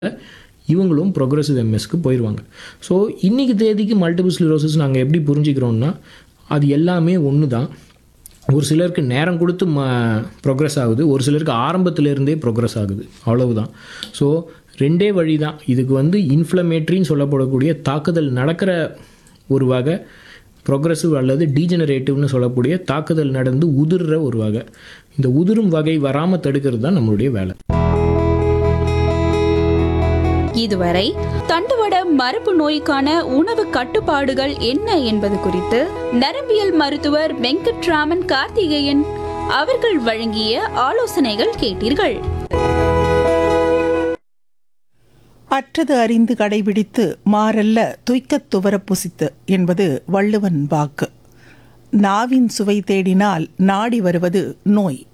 இவங்களும் ப்ரொக்ரெசிவ் எம்எஸ்க்கு போயிடுவாங்க ஸோ இன்றைக்கி தேதிக்கு மல்டிபிள் ஸ்லிரோசிஸ் நாங்கள் எப்படி புரிஞ்சுக்கிறோம்னா அது எல்லாமே ஒன்று தான் ஒரு சிலருக்கு நேரம் கொடுத்து ம ப்ரொக்ரெஸ் ஆகுது ஒரு சிலருக்கு ஆரம்பத்திலேருந்தே ப்ரொக்ரெஸ் ஆகுது அவ்வளவுதான் ஸோ ரெண்டே வழி தான் இதுக்கு வந்து இன்ஃப்ளமேட்ரின்னு சொல்லப்படக்கூடிய தாக்குதல் நடக்கிற ஒரு வகை ப்ரொக்ரெசிவ் அல்லது டீஜெனரேட்டிவ்னு சொல்லக்கூடிய தாக்குதல் நடந்து உதிர்ற ஒரு வகை இந்த உதிரும் வகை வராமல் தடுக்கிறது தான் நம்மளுடைய வேலை இதுவரை தண்டுவட மரபு நோய்க்கான உணவு கட்டுப்பாடுகள் என்ன என்பது குறித்து நரம்பியல் மருத்துவர் வெங்கட்ராமன் கார்த்திகேயன் அவர்கள் வழங்கிய ஆலோசனைகள் கேட்டீர்கள் அற்றது அறிந்து கடைபிடித்து மாறல்ல துய்க்கத் துவர புசித்து என்பது வள்ளுவன் வாக்கு நாவின் சுவை தேடினால் நாடி வருவது நோய்